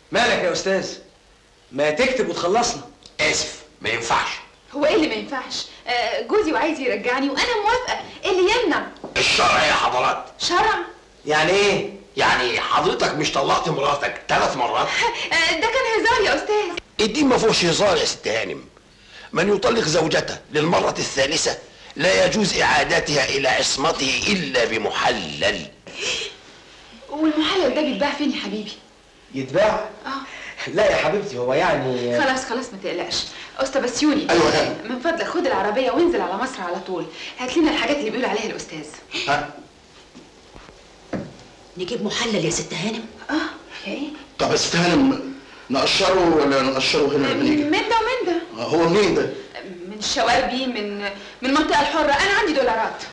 مالك يا استاذ ما تكتب وتخلصنا اسف ما ينفعش هو ايه اللي ما ينفعش آه، جوزي وعايز يرجعني وانا موافقه ايه اللي يمنع الشرع يا حضرات شرع يعني ايه يعني حضرتك مش طلقت مراتك ثلاث مرات آه، ده كان هزار يا استاذ الدين ما فيهوش هزار يا ست هانم من يطلق زوجته للمرة الثالثة لا يجوز إعادتها إلى عصمته إلا بمحلل والمحلل ده بيتباع فين يا حبيبي يتباع اه لا يا حبيبتي هو يعني خلاص خلاص ما تقلقش استاذ بسيوني أيوة يا فندم. من فضلك خد العربيه وانزل على مصر على طول هات لنا الحاجات اللي بيقول عليها الاستاذ ها نجيب محلل يا ست هانم اه يا ايه طب يا ست هانم نقشره ولا نقشره هنا لما نيجي؟ من ده ومن ده هو منين ده؟ من الشواربي من من المنطقه الحره انا عندي دولارات